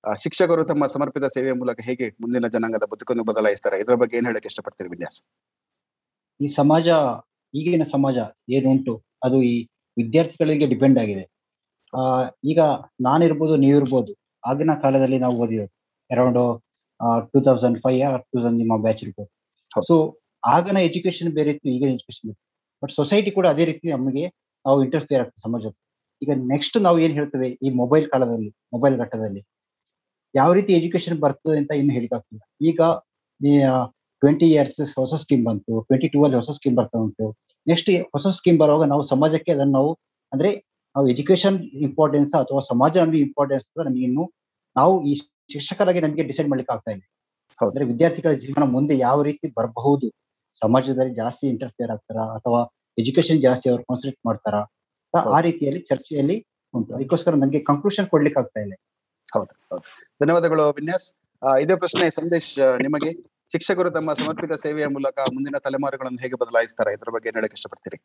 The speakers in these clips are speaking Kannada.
ಆ, ಶಿಕ್ಷಕರು ತಮ್ಮ ಸಮರ್ಪಿತ ಸೇವೆಯ ಮೂಲಕ ಹೇಗೆ ಮುಂದಿನ ಜನಾಂಗದ ಬದುಕನ್ನು ಬದಲಾಯಿಸ್ತಾರೆ ಇದರ ಬಗ್ಗೆ ಏನ್ ಹೇಳಕ್ ಇಷ್ಟಪಡ್ತೀರಿ ವಿನ್ಯಾಸ್ ಈ ಸಮಾಜ ಈಗಿನ ಸಮಾಜ ಏನುಂಟು ಅದು ಈ ವಿದ್ಯಾರ್ಥಿಗಳಿಗೆ ಡಿಪೆಂಡ್ ಆಗಿದೆ ಆ ಈಗ ನಾನಿರ್ಬೋದು ನೀವಿರ್ಬೋದು ಆಗಿನ ಕಾಲದಲ್ಲಿ ನಾವು ಓದಿರೋದು around two thousand five two thousand ನಿಮ್ಮ ಬ್ಯಾಚ್ ಇರ್ಬೋದು ಹೌದು. ಸೊ ಆಗಿನ ಎಜುಕೇಶನ್ ಬೇರೆ ಇತ್ತು ಈಗಿನ ಎಜುಕೇಶನ್ ಬೇರೆ ಬಟ್ ಸೊಸೈಟಿ ಕೂಡ ಅದೇ ರೀತಿ ನಮಗೆ ನಾವು ಇಂಟರ್ಫಿಯರ್ ಆಗ್ತದೆ ಸಮಾಜ ಈಗ ನೆಕ್ಸ್ಟ್ ನಾವು ಏನ್ ಹೇಳ್ತೇವೆ ಈ ಮೊಬೈಲ್ ಕಾಲದಲ್ಲಿ ಮೊಬೈಲ್ ಘಟ್ಟದಲ್ಲಿ ಯಾವ ರೀತಿ ಎಜುಕೇಶನ್ ಬರ್ತದೆ ಅಂತ ಇನ್ನು ಹೇಳಿಕಾಗ್ತಿಲ್ಲ ಈಗ ಟ್ವೆಂಟಿ ಇಯರ್ಸ್ ಹೊಸ ಸ್ಕೀಮ್ ಬಂತು ಟ್ವೆಂಟಿ ಟೂ ಅಲ್ಲಿ ಹೊಸ ಸ್ಕೀಮ್ ಬರ್ತಾ ಉಂಟು ನೆಕ್ಸ್ಟ್ ಹೊಸ ಸ್ಕೀಮ್ ಬರುವಾಗ ನಾವು ಸಮಾಜಕ್ಕೆ ಅದನ್ನು ನಾವು ಅಂದ್ರೆ ನಾವು ಎಜುಕೇಶನ್ ಇಂಪಾರ್ಟೆನ್ಸ್ ಅಥವಾ ಸಮಾಜ ನಮಗೆ ಇಂಪಾರ್ಟೆನ್ಸ್ ನಮಗೆ ಇನ್ನು ನಾವು ಈ ಶಿಕ್ಷಕರಾಗಿ ನಮಗೆ ಡಿಸೈಡ್ ಮಾಡ್ಲಿಕ್ಕೆ ಆಗ್ತಾ ಇದೆ ಹೌದು. ಅಂದ್ರೆ ವಿದ್ಯಾರ್ಥಿಗಳ ಜೀವನ ಮುಂದೆ ಯಾವ ರೀತಿ ಬರಬಹುದು ಸಮಾಜದಲ್ಲಿ ಜಾಸ್ತಿ ಇಂಟರ್ಫಿಯರ್ ಆಗ್ತಾರಾ ಅಥವಾ ಎಜುಕೇಶನ್ ಜಾಸ್ತಿ ಅವ್ರು ಕಾನ್ಸಂಟ್ರೇಟ್ ಮಾಡ್ತಾರಾ ಆ- ಆ ಹೌದು. ರೀತಿಯಲ್ಲಿ ಚರ್ಚೆಯಲ್ಲಿ ಉಂಟು ಅದಕ್ಕೋಸ್ಕರ ನನಗೆ ಕನ್ಕ್ಲೂಷನ್ ಕೊಡ್ಲಿಕ್ಕೆ ಆಗ್ತಾ ಇಲ್ಲ ಹೌದು ಹೌದು ಧನ್ಯವಾದಗಳು ವಿನ್ಯಾಸ್ ಆ, ಇದೇ ಪ್ರಶ್ನೆ ಸಂದೇಶ್ ಆ, ನಿಮಗೆ ಶಿಕ್ಷಕರು ತಮ್ಮ ಸಮರ್ಪಿತ ಸೇವೆಯ ಮೂಲಕ ಮುಂದಿನ ತಲೆಮಾರುಗಳನ್ನು ಹೇಗೆ ಬದಲಾಯಿಸ್ತಾರೆ ಇದರ ಬಗ್ಗೆ ಏನ್ ಹೇಳಕ್ ಇಷ್ಟಪಡ್ತೀರಿ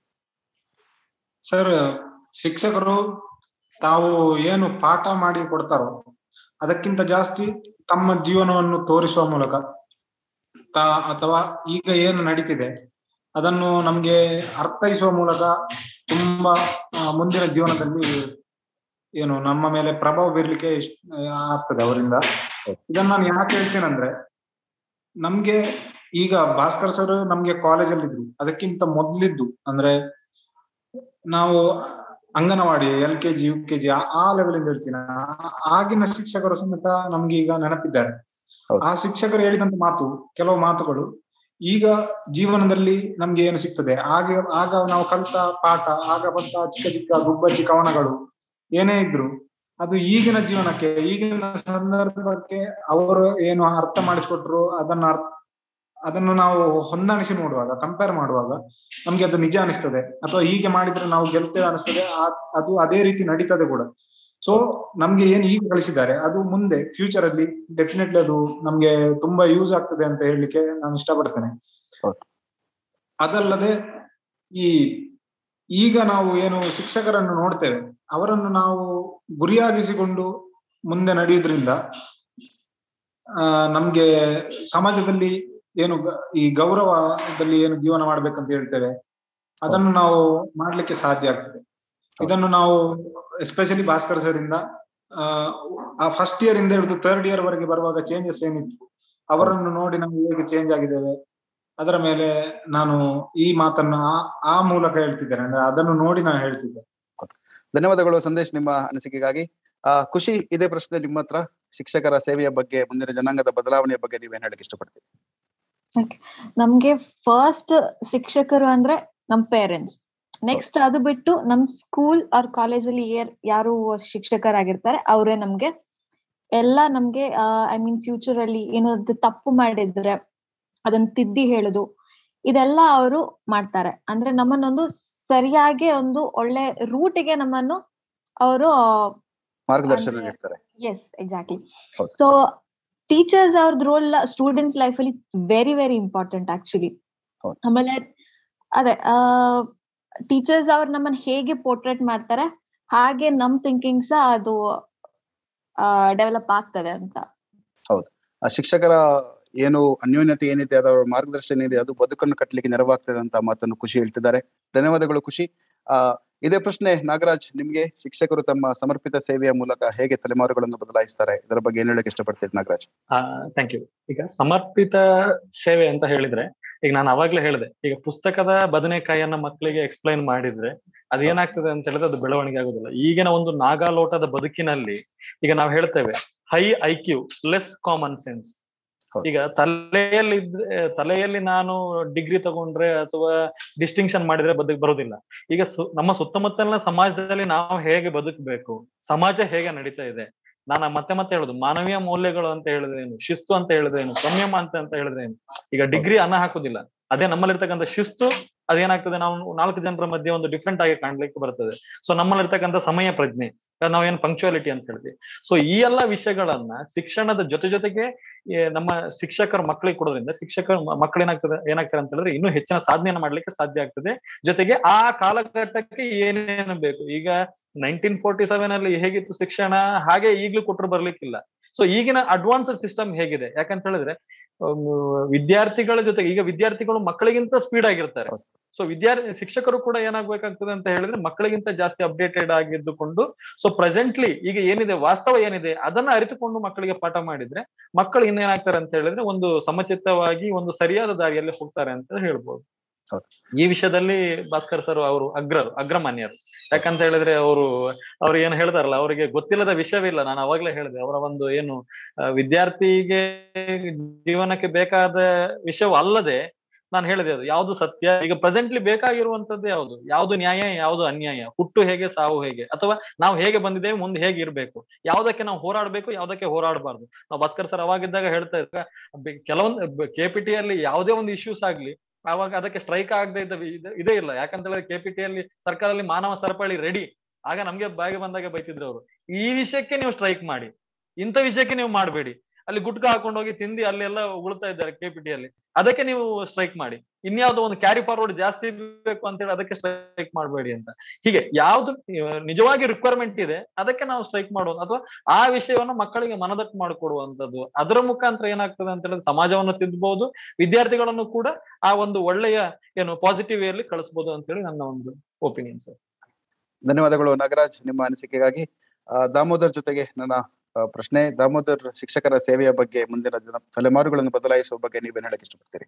ಸರ್ ಶಿಕ್ಷಕರು ತಾವು ಏನು ಪಾಠ ಮಾಡಿ ಕೊಡ್ತಾರೋ ಅದಕ್ಕಿಂತ ಜಾಸ್ತಿ ತಮ್ಮ ಜೀವನವನ್ನು ತೋರಿಸುವ ಮೂಲಕ ತಾ- ಅಥವಾ ಈಗ ಏನು ನಡೀತಿದೆ ಅದನ್ನು ನಮ್ಗೆ ಅರ್ಥೈಸುವ ಮೂಲಕ ತುಂಬಾ ಆ, ಮುಂದಿನ ಜೀವನದಲ್ಲಿ ಏನು ನಮ್ಮ ಮೇಲೆ ಪ್ರಭಾವ ಬೀರ್ಲಿಕ್ಕೆ ಇಷ್ಟ ಆಗ್ತದೆ ಅವರಿಂದ ಇದನ್ನ ನಾನು ಯಾಕೆ ಹೇಳ್ತೇನೆಂದ್ರೆ ನಮ್ಗೆ ಈಗ ಭಾಸ್ಕರ್ ಸರ್ ನಮ್ಗೆ ಕಾಲೇಜಲ್ಲಿ ಇದ್ರು ಅದಕ್ಕಿಂತ ಮೊದ್ಲಿದ್ದು ಅಂದ್ರೆ ನಾವು anganwadi L K G U K G ಆ ಲೆವೆಲ್ ಇಂದ ಹೇಳ್ತೀನಿ ಆ- ಆಗಿನ ಶಿಕ್ಷಕರು ಸಮೇತ ನಮ್ಗೆ ಈಗ ನೆನಪಿದ್ದಾರೆ ಹೌದು. ಆ ಶಿಕ್ಷಕರು ಹೇಳಿದಂತ ಮಾತು ಕೆಲವು ಮಾತುಗಳು ಈಗ ಜೀವನದಲ್ಲಿ ನಮ್ಗೆ ಏನು ಸಿಗ್ತದೆ ಆಗ ಆಗ ನಾವು ಕಲಿತ ಪಾಠ ಆಗ ಬಂತ ಚಿಕ್ಕ ಚಿಕ್ಕ ಗುಬ್ಬಚ್ಚಿ ಕವನಗಳು ಏನೇ ಇದ್ರು ಅದು ಈಗಿನ ಜೀವನಕ್ಕೆ ಈಗಿನ ಸಂದರ್ಭಕ್ಕೆ ಅವರು ಏನು ಅರ್ಥ ಮಾಡಿಸ್ಕೊಟ್ರು ಅದನ್ನ ಅರ್ಥ ಅದನ್ನು ನಾವು ಹೊಂದಾಣಿಸಿ ನೋಡುವಾಗ ಕಂಪೇರ್ ಮಾಡುವಾಗ ನಮ್ಗೆ ಅದು ನಿಜ ಅನಿಸ್ತದೆ ಅಥವಾ ಹೀಗೆ ಮಾಡಿದ್ರೆ ನಾವು ಗೆಲ್ತೇವೆ ಅನಿಸ್ತದೆ ಆ- ಅದು ಅದೇ ರೀತಿ ನಡೀತದೆ ಕೂಡ ಸೊ ನಮ್ಗೆ ಏನ್ ಈಗ ಕಲಿಸಿದ್ದಾರೆ ಅದು ಮುಂದೆ ಫ್ಯೂಚರ್ ಅಲ್ಲಿ ಡೆಫಿನೆಟ್ಲಿ ಅದು ನಮ್ಗೆ ತುಂಬಾ ಯೂಸ್ ಆಗ್ತದೆ ಅಂತ ಹೇಳಲಿಕ್ಕೆ ನಾನು ಇಷ್ಟಪಡ್ತೇನೆ ಹೌದು. ಅದಲ್ಲದೆ ಈ ಈಗ ನಾವು ಏನು ಶಿಕ್ಷಕರನ್ನು ನೋಡ್ತೇವೆ ಅವರನ್ನು ನಾವು ಗುರಿಯಾಗಿಸಿಕೊಂಡು ಮುಂದೆ ನಡೆಯುವುದ್ರಿಂದ ಆ ನಮ್ಗೆ ಸಮಾಜದಲ್ಲಿ ಏನು ಗ- ಈ ಗೌರವದಲ್ಲಿ ಏನು ಜೀವನ ಮಾಡ್ಬೇಕಂತ ಹೇಳ್ತೇವೆ ಅದನ್ನು ನಾವು ಮಾಡ್ಲಿಕ್ಕೆ ಸಾಧ್ಯ ಆಗ್ತದೆ ಇದನ್ನು ನಾವು ಎಸ್ಪೆಷಲಿ ಭಾಸ್ಕರ್ ಸರ್ ಇಂದ ಆ ಫಸ್ಟ್ ಇಯರ್ ಇಂದ ಹಿಡಿದು ಥರ್ಡ್ ಇಯರ್ ವರೆಗೆ ಬರುವಾಗ ಚೇಂಜಸ್ ಏನಿತ್ತು ಅವರನ್ನು ನೋಡಿ ನಾವು ಹೇಗೆ ಚೇಂಜ್ ಆಗಿದ್ದೇವೆ ಅದರ ಮೇಲೆ ನಾನು ಈ ಮಾತನ್ನು ಆ- ಆ ಮೂಲಕ ಹೇಳ್ತಿದ್ದೇನೆ ಅಂದ್ರೆ ಅದನ್ನು ನೋಡಿ ನಾನು ಹೇಳ್ತಿದ್ದೆ ಧನ್ಯವಾದಗಳು ಸಂದೇಶ್ ನಿಮ್ಮ ಅನಿಸಿಕೆಗಾಗಿ ಆ ಖುಷಿ ಇದೇ ಪ್ರಶ್ನೆ ನಿಮ್ಮ ಹತ್ರ ಶಿಕ್ಷಕರ ಸೇವೆಯ ಬಗ್ಗೆ ಮುಂದಿನ ಜನಾಂಗದ ಬದಲಾವಣೆಯ ಬಗ್ಗೆ ನೀವೇನ್ ಹೇಳಕ್ ಇಷ್ಟಪಡ್ತೀರಿ ನಮ್ಗೆ ಫಸ್ಟ್ ಶಿಕ್ಷಕರು ಅಂದ್ರೆ ನಮ್ ಪೇರೆಂಟ್ಸ್ ನೆಕ್ಸ್ಟ್ ಅದು ಬಿಟ್ಟು ನಮ್ ಸ್ಕೂಲ್ ಅವ್ರ ಕಾಲೇಜಲ್ಲಿ ಯಾರು ಶಿಕ್ಷಕರಾಗಿರ್ತಾರೆ ಅವರೇ ನಮ್ಗೆ ಎಲ್ಲ ನಮ್ಗೆ ಐ ಮೀನ್ ಫ್ಯೂಚರ್ ಅಲ್ಲಿ ಏನಾದ್ರು ತಪ್ಪು ಮಾಡಿದ್ರೆ ಅದನ್ನ ತಿದ್ದಿ ಹೇಳುದು ಇದೆಲ್ಲ ಅವರು ಮಾಡ್ತಾರೆ ಅಂದ್ರೆ ನಮ್ಮನ್ನೊಂದು ಸರಿಯಾಗಿ ಒಂದು ಒಳ್ಳೆ ರೂಟಿಗೆ ನಮ್ಮನ್ನು ಅವರು ಮಾರ್ಗದರ್ಶನ ಅಂದ್ರೆ- ನೀಡ್ತಾರೆ ಎಸ್ ಎಕ್ಸಾಕ್ಟ್ಲಿ ಹೌದು. ಸೊ ಟೀಚರ್ಸ್ ಅವ್ರದ್ದು ರೋಲ್ ಸ್ಟೂಡೆಂಟ್ಸ್ ಲೈಫ್ ಅಲ್ಲಿ ವೆರಿ ವೆರಿ ಇಂಪಾರ್ಟೆಂಟ್ ಆಕ್ಚುಲಿ ಹೌದು. ಆಮೇಲೆ ಅದೇ ಟೀಚರ್ಸ್ ಅವ್ರು ನಮ್ಮನ್ನ ಹೇಗೆ ಪೋರ್ಟ್ರೇಟ್ ಮಾಡ್ತಾರೆ ಹಾಗೆ ನಮ್ ಥಿಂಕಿಂಗ್ ಸಹ ಅದು ಡೆವಲಪ್ ಆಗ್ತದೆ ಅಂತ ಆ ಶಿಕ್ಷಕರ ಏನು ಅನ್ಯೋನ್ಯತೆ ಏನಿದೆ ಅದರ ಮಾರ್ಗದರ್ಶನ ಇದೆ ಅದು ಬದುಕನ್ನು ಕಟ್ಟಲಿಕ್ಕೆ ನೆರವಾಗ್ತದೆ ಅಂತ ಮಾತನ್ನು ಖುಷಿ ಹೇಳ್ತಿದ್ದಾರೆ ಧನ್ಯವಾದಗಳು ಖುಷಿ ಆ ಇದೇ ಪ್ರಶ್ನೆ ನಾಗರಾಜ್ ನಿಮ್ಗೆ ಶಿಕ್ಷಕರು ತಮ್ಮ ಸಮರ್ಪಿತ ಸೇವೆಯ ಮೂಲಕ ಹೇಗೆ ತಲೆಮಾರುಗಳನ್ನು ಬದಲಾಯಿಸ್ತಾರೆ ಇದರ ಬಗ್ಗೆ ಏನ್ ಹೇಳಕ್ ಇಷ್ಟಪಡ್ತೀರಿ ನಾಗರಾಜ್ ಥ್ಯಾಂಕ್ ಯು ಈಗ ಸಮರ್ಪಿತ ಸೇವೆ ಅಂತ ಹೇಳಿದ್ರೆ ಈಗ ನಾನು ಅವಾಗ್ಲೇ ಹೇಳಿದೆ ಈಗ ಪುಸ್ತಕದ ಬದನೆಕಾಯಿಯನ್ನ ಮಕ್ಕಳಿಗೆ ಎಕ್ಸ್ಪ್ಲೈನ್ ಮಾಡಿದ್ರೆ ಅದೇನಾಗ್ತದೆ ಅಂತ ಹೇಳಿದ್ರೆ ಅದು ಬೆಳವಣಿಗೆ ಆಗುದಿಲ್ಲ ಈಗಿನ ಒಂದು ನಾಗಾಲೋಟದ ಬದುಕಿನಲ್ಲಿ ಈಗ ನಾವು ಹೇಳ್ತೇವೆ high I Q less common sense ಹೌದು. ಈಗ ತಲೆಯಲ್ಲಿ ಇದ್ರೆ ತಲೆಯಲ್ಲಿ ನಾನು ಡಿಗ್ರಿ ತಗೊಂಡ್ರೆ ಅಥವಾ ಡಿಸ್ಟಿಂಕ್ಷನ್ ಮಾಡಿದ್ರೆ ಬದುಕ್ ಬರುದಿಲ್ಲ ಈಗ ಸು- ನಮ್ಮ ಸುತ್ತಮುತ್ತಲಿನ ಸಮಾಜದಲ್ಲಿ ನಾವು ಹೇಗೆ ಬದುಕಬೇಕು ಸಮಾಜ ಹೇಗೆ ನಡೀತಾ ಇದೆ ನಾನು ಮತ್ತೆ ಮತ್ತೆ ಹೇಳುದು ಮಾನವೀಯ ಮೌಲ್ಯಗಳು ಅಂತ ಹೇಳಿದ್ರೇನು ಶಿಸ್ತು ಅಂತ ಹೇಳಿದ್ರೇನು ಸಂಯಮ ಅಂತ ಅಂತ ಹೇಳಿದ್ರೇನು ಈಗ ಡಿಗ್ರಿ ಅನ್ನ ಹಾಕುದಿಲ್ಲ ಅದೇ ನಮ್ಮಲ್ಲಿರ್ತಕ್ಕಂಥ ಶಿಸ್ತು ಅದೇನಾಗ್ತದೆ ನಾವು ನಾಲ್ಕು ಜನರ ಮಧ್ಯೆ ಒಂದು ಡಿಫ್ರೆಂಟ್ ಆಗಿ ಕಾಣ್ಲಿಕ್ಕೆ ಬರ್ತದೆ ಸೊ ನಮ್ಮಲ್ಲಿರ್ತಕ್ಕಂಥ ಸಮಯ ಪ್ರಜ್ಞೆ ನಾವೇನು ಪಂಕ್ಚುಯಾಲಿಟಿ ಅಂತ ಹೇಳ್ತೀವಿ ಸೊ ಈ ಎಲ್ಲಾ ವಿಷಯಗಳನ್ನ ಶಿಕ್ಷಣದ ಜೊತೆ ಜೊತೆಗೆ ಈ ನಮ್ಮ ಶಿಕ್ಷಕರು ಮಕ್ಕಳಿಗೆ ಕೊಡೋದ್ರಿಂದ ಶಿಕ್ಷಕರು ಮ- ಮಕ್ಕಳು ಏನಾಗ್ತದೆ ಏನಾಗ್ತಾರೆ ಅಂತ ಹೇಳಿದ್ರೆ ಇನ್ನೂ ಹೆಚ್ಚಿನ ಸಾಧನೆಯನ್ನು ಮಾಡ್ಲಿಕ್ಕೆ ಸಾಧ್ಯ ಆಗ್ತದೆ ಜೊತೆಗೆ ಆ ಕಾಲಘಟ್ಟಕ್ಕೆ ಏನೇನು ಬೇಕು ಈಗ ನೈನ್ಟೀನ್ ಫೋರ್ಟಿ ಸೆವೆನ್ ಅಲ್ಲಿ ಹೇಗಿತ್ತು ಶಿಕ್ಷಣ ಹಾಗೆ ಈಗ್ಲೂ ಕೊಟ್ಟರು ಬರ್ಲಿಕ್ಕಿಲ್ಲ ಸೊ ಈಗಿನ ಅಡ್ವಾನ್ಸ್ಡ್ ಸಿಸ್ಟಮ್ ಹೇಗಿದೆ ಯಾಕಂತ ಹೇಳಿದ್ರೆ ಅಮ್, ವಿದ್ಯಾರ್ಥಿಗಳ ಜೊತೆಗೆ ಈಗ ವಿದ್ಯಾರ್ಥಿಗಳು ಮಕ್ಕಳಿಗಿಂತ ಸ್ಪೀಡ್ ಆಗಿರ್ತಾರೆ ಹೌದು. ಸೊ ವಿದ್ಯಾರ್ಥಿ ಶಿಕ್ಷಕರು ಕೂಡ ಏನಾಗ್ಬೇಕಾಗ್ತದೆ ಅಂತ ಹೇಳಿದ್ರೆ ಮಕ್ಕಳಿಗಿಂತ ಜಾಸ್ತಿ ಅಪ್ಡೇಟೆಡ್ ಆಗಿದ್ದುಕೊಂಡು ಸೊ ಪ್ರೆಸೆಂಟ್ಲಿ ಈಗ ಏನಿದೆ ವಾಸ್ತವ ಏನಿದೆ ಅದನ್ನ ಅರಿತುಕೊಂಡು ಮಕ್ಕಳಿಗೆ ಪಾಠ ಮಾಡಿದ್ರೆ ಮಕ್ಕಳು ಇನ್ನೇನಾಗ್ತಾರೆ ಅಂತ ಹೇಳಿದ್ರೆ ಒಂದು ಸಮಚಿತ್ತವಾಗಿ ಒಂದು ಸರಿಯಾದ ದಾರಿಯಲ್ಲಿ ಹೋಗ್ತಾರೆ ಅಂತ ಹೇಳ್ಬೋದು ಹೌದು. ಈ ವಿಷಯದಲ್ಲಿ ಭಾಸ್ಕರ್ ಸರ್ ಅವರು ಅಗ್ರರು ಅಗ್ರಮಾನ್ಯರು ಯಾಕಂತ ಹೇಳಿದ್ರೆ ಅವರು ಅವ್ರು ಏನು ಹೇಳ್ತಾರಲ್ಲ ಅವರಿಗೆ ಗೊತ್ತಿಲ್ಲದ ವಿಷಯವಿಲ್ಲ ನಾನು ಅವಾಗ್ಲೇ ಹೇಳಿದೆ ಅವರ ಒಂದು ಏನು ಆ, ವಿದ್ಯಾರ್ಥಿಗೆ ಜೀವನಕ್ಕೆ ಬೇಕಾದ ವಿಷಯವು ಅಲ್ಲದೆ ನಾನು ಹೇಳಿದೆ ಅದು ಯಾವ್ದು ಸತ್ಯ ಈಗ ಪ್ರೆಸೆಂಟ್ಲಿ ಬೇಕಾಗಿರುವಂತದ್ದು ಯಾವುದು ಯಾವ್ದು ನ್ಯಾಯ ಯಾವ್ದು ಅನ್ಯಾಯ ಹುಟ್ಟು ಹೇಗೆ ಸಾವು ಹೇಗೆ ಅಥವಾ ನಾವು ಹೇಗೆ ಬಂದಿದ್ದೇವೆ ಮುಂದೆ ಹೇಗೆ ಇರ್ಬೇಕು ಯಾವ್ದಕ್ಕೆ ನಾವು ಹೋರಾಡ್ಬೇಕು ಯಾವ್ದಕ್ಕೆ ಹೋರಾಡಬಾರ್ದು ನಾವು ಭಾಸ್ಕರ್ ಸರ್ ಅವಾಗಿದ್ದಾಗ ಹೇಳ್ತಾ ಇದ್ದ ಬೆ- ಕೆಲವೊಂದು ಕೆಪಿಟಿ ಅಲ್ಲಿ ಯಾವುದೇ ಒಂದು ಇಶ್ಯೂಸ್ ಆಗ್ಲಿ ಅವಾಗ ಅದಕ್ಕೆ ಸ್ಟ್ರೈಕ್ ಆಗದೆ ಇದ್ದ ವಿ- ಇದು- ಇದೇ ಇಲ್ಲ ಯಾಕಂತ ಹೇಳಿದ್ರೆ ಕೆಪಿಟಿ ಅಲ್ಲಿ ಸರ್ಕಾರದಲ್ಲಿ ಮಾನವ ಸರಪಳಿ ರೆಡಿ ಆಗ ನಮ್ಗೆ ಬಾಯಿಗೆ ಬಂದಾಗ ಬೈತಿದ್ರು ಅವರು ಈ ವಿಷಯಕ್ಕೆ ನೀವು ಸ್ಟ್ರೈಕ್ ಮಾಡಿ ಇಂಥ ವಿಷಯಕ್ಕೆ ನೀವು ಮಾಡಬೇಡಿ ಅಲ್ಲಿ ಗುಟ್ಕ ಹಾಕೊಂಡು ಹೋಗಿ ತಿಂದಿ ಅಲ್ಲೆಲ್ಲ ಉಗುಳ್ತಾ ಇದ್ದಾರೆ ಕೆಪಿಟಿ ಅಲ್ಲಿ ಅದಕ್ಕೆ ನೀವು ಸ್ಟ್ರೈಕ್ ಮಾಡಿ ಇನ್ಯಾವುದೋ ಒಂದು ಕ್ಯಾರಿ ಫಾರ್ವರ್ಡ್ ಜಾಸ್ತಿ ಬೇಕು ಅಂತ ಹೇಳಿ ಅದಕ್ಕೆ ಸ್ಟ್ರೈಕ್ ಮಾಡಬೇಡಿ ಅಂತ ಹೀಗೆ ಯಾವ್ದು ಆ, ನಿಜವಾಗಿ ರಿಕ್ವೈರ್ಮೆಂಟ್ ಇದೆ ಅದಕ್ಕೆ ನಾವು ಸ್ಟ್ರೈಕ್ ಮಾಡೋದು ಅಥವಾ ಆ ವಿಷಯವನ್ನು ಮಕ್ಕಳಿಗೆ ಮನದಟ್ಟು ಮಾಡಿಕೊಡುವಂತದ್ದು ಅದರ ಮುಖಾಂತರ ಏನಾಗ್ತದೆ ಅಂತ ಹೇಳಿದ್ರೆ ಸಮಾಜವನ್ನು ತಿದ್ದಬಹುದು ವಿದ್ಯಾರ್ಥಿಗಳನ್ನು ಕೂಡ ಆ ಒಂದು ಒಳ್ಳೆಯ ಏನು ಪಾಸಿಟಿವ್ ಅಲ್ಲಿ ಕಳಿಸಬಹುದು ಅಂತ ಹೇಳಿ ನನ್ನ ಒಂದು ಒಪಿನಿಯನ್ ಸರ್ ಧನ್ಯವಾದಗಳು ನಾಗರಾಜ್ ನಿಮ್ಮ ಅನಿಸಿಕೆಗಾಗಿ ಆ, ದಾಮೋದರ್ ಜೊತೆಗೆ ನನ್ನ ಆ, ಪ್ರಶ್ನೆ ದಾಮೋದರ್ ಶಿಕ್ಷಕರ ಸೇವೆಯ ಬಗ್ಗೆ ಮುಂದಿನ ದಿನ ತಲೆಮಾರುಗಳನ್ನು ಬದಲಾಯಿಸುವ ಬಗ್ಗೆ ನೀವೇನ್ ಹೇಳಕ್ ಇಷ್ಟಪಡ್ತೀರಿ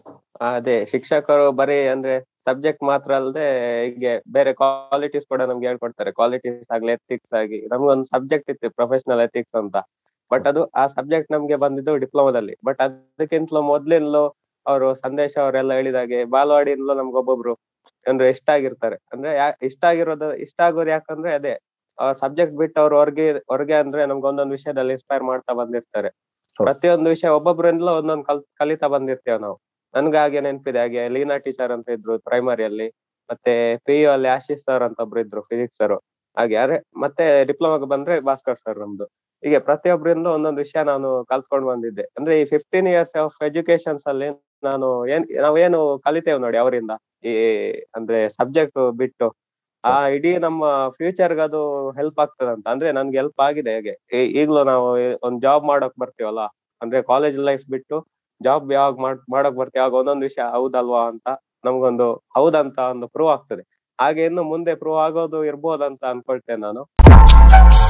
ಅದೇ ಶಿಕ್ಷಕರು ಬರೀ ಅಂದ್ರೆ ಸಬ್ಜೆಕ್ಟ್ ಮಾತ್ರ ಅಲ್ಲದೆ ಹೀಗೆ ಬೇರೆ ಕ್ವಾಲಿಟೀಸ್ ಕೂಡ ನಮ್ಗೆ ಹೇಳ್ಕೊಡ್ತಾರೆ ಕ್ವಾಲಿಟೀಸ್ ಆಗ್ಲಿ ಎಥಿಕ್ಸ್ ಆಗಿ ನಮ್ಗೊಂದು ಸಬ್ಜೆಕ್ಟ್ ಇತ್ತು ಪ್ರೊಫೆಷನಲ್ ಎಥಿಕ್ಸ್ ಅಂತ ಬಟ್ ಅದು ಆ ಸಬ್ಜೆಕ್ಟ್ ನಮ್ಗೆ ಬಂದಿದ್ದು ಡಿಪ್ಲೊಮಾದಲ್ಲಿ ಬಟ್ ಅದಕ್ಕಿಂತಲೂ ಮೊದ್ಲಿಂದಲೂ ಅವರು ಸಂದೇಶ ಅವರೆಲ್ಲ ಹೇಳಿದಾಗೆ ಬಾಲವಾಡಿಯಿಂದಲೂ ನಮ್ಗೆ ಒಬ್ಬೊಬ್ರು ಅಂದ್ರೆ ಇಷ್ಟ ಆಗಿರ್ತಾರೆ ಅಂದ್ರೆ ಯಾ- ಇಷ್ಟ ಆಗಿರೋದು ಇಷ್ಟ ಆಗೋದು ಯಾಕಂದ್ರೆ ಅದೇ ಸಬ್ಜೆಕ್ಟ್ ಬಿಟ್ಟು ಅವ್ರು ಹೊರ್ಗೆ ಹೊರಗೆ ಅಂದ್ರೆ ನಮ್ಗೆ ಒಂದೊಂದು ವಿಷಯದಲ್ಲಿ ಇನ್ಸ್ಪೈರ್ ಮಾಡ್ತಾ ಬಂದಿರ್ತಾರೆ ಹೌದು. ಪ್ರತಿಯೊಂದು ವಿಷಯ ಒಬ್ಬೊಬ್ರಿಂದಲೂ ಒಂದೊಂದು ಕಲ್ ಕಲಿತಾ ಬಂದಿರ್ತೇವೆ ನಾವು ನನ್ಗೆ ಹಾಗೆ ನೆನಪಿದೆ ಹಾಗೆ ಲೀನಾ ಟೀಚರ್ ಅಂತ ಇದ್ರು ಪ್ರೈಮರಿಯಲ್ಲಿ ಮತ್ತೆ ಪಿ ಯು ಅಲ್ಲಿ ಆಶೀಶ್ ಸರ್ ಅಂತ ಒಬ್ರು ಇದ್ರು ಫಿಸಿಕ್ಸ್ ಸರ್ ಹಾಗೆ ಅರೆ ಮತ್ತೆ ಡಿಪ್ಲೊಮಾಗೆ ಬಂದ್ರೆ ಭಾಸ್ಕರ್ ಸರ್ ನಮ್ದು ಹೀಗೆ ಪ್ರತಿಯೊಬ್ಬರಿಂದ ಒಂದೊಂದು ವಿಷಯ ನಾನು ಕಲ್ತ್ಕೊಂಡ್ ಬಂದಿದ್ದೆ ಅಂದ್ರೆ ಈ ಫಿಫ್ಟೀನ್ ಇಯರ್ಸ್ ಆಫ್ ಎಜುಕೇಶನ್ಸ್ ಅಲ್ಲಿ ನಾನು ಏನ್ ನಾವೇನು ಕಲಿತೇವೆ ನೋಡಿ ಅವರಿಂದ ಈ ಅಂದ್ರೆ ಸಬ್ಜೆಕ್ಟ್ ಬಿಟ್ಟು ಆ ಇಡೀ ನಮ್ಮ ಫ್ಯೂಚರ್ಗೆ ಅದು ಹೆಲ್ಪ್ ಆಗ್ತದಂತ ಅಂದ್ರೆ ನನ್ಗೆ ಹೆಲ್ಪ್ ಆಗಿದೆ ಹೇಗೆ ಈ- ಈಗ್ಲೂ ನಾವು ಒಂದ್ ಜಾಬ್ ಮಾಡಕ್ ಬರ್ತೀವಲ್ಲ ಅಂದ್ರೆ ಕಾಲೇಜ್ ಲೈಫ್ ಬಿಟ್ಟು ಜಾಬ್ ಯಾವಾಗ ಮಾಡ್ ಮಾಡಕ್ ಬರ್ತೀವಿ ಆಗ ಒಂದೊಂದು ವಿಷಯ ಹೌದಲ್ವಾ ಅಂತ ನಮ್ಗೊಂದು ಹೌದಂತ ಒಂದು ಪ್ರೂವ್ ಆಗ್ತದೆ ಹಾಗೆ ಇನ್ನು ಮುಂದೆ ಪ್ರೂವ್ ಆಗೋದು ಇರ್ಬೋದಂತ ಅನ್ಕೊಳ್ತೇನೆ ನಾನು